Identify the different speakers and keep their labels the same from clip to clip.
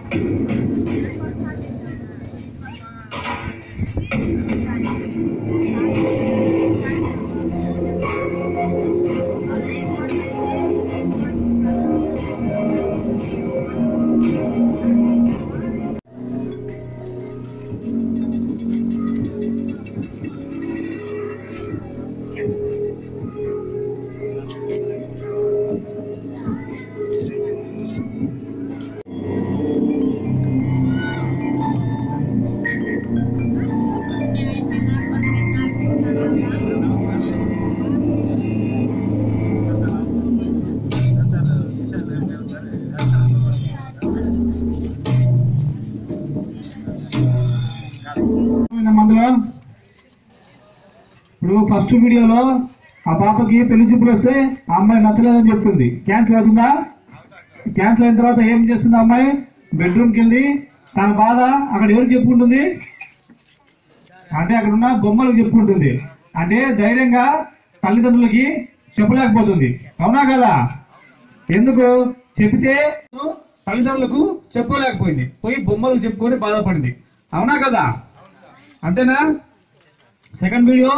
Speaker 1: మందులో ఇప్పుడు ఫస్ట్ వీడియోలో ఆ పాపకి పెళ్లి చూపులు వస్తే ఆ అమ్మాయి నచ్చలేదని చెప్తుంది క్యాన్సిల్ అవుతుందా క్యాన్సిల్ అయిన తర్వాత ఏం చేస్తుంది ఆ అమ్మాయి బెడ్రూమ్కి వెళ్ళి తన బాధ అక్కడ ఎవరికి చెప్పుకుంటుంది అంటే అక్కడ ఉన్న బొమ్మలకు చెప్పుకుంటుంది అంటే ధైర్యంగా తల్లిదండ్రులకి చెప్పలేకపోతుంది అవునా కదా ఎందుకు చెప్తే తల్లిదండ్రులకు చెప్పుకోలేకపోయింది పోయి బొమ్మలకు చెప్పుకొని బాధపడింది అవునా కదా అంతేనా సెకండ్ వీడియో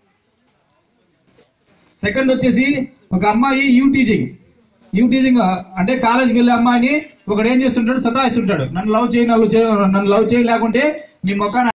Speaker 1: సెకండ్ వచ్చేసి ఒక అమ్మాయి యూ టీచింగ్ యూ టీచింగ్ అంటే కాలేజీకి వెళ్ళే అమ్మాయిని ఒకడు ఏం చేస్తుంటాడు సతాయిస్తుంటాడు నన్ను లవ్ చేయి నన్ను చేయ నన్ను లవ్ చేయి లేకుంటే నీ మొక్క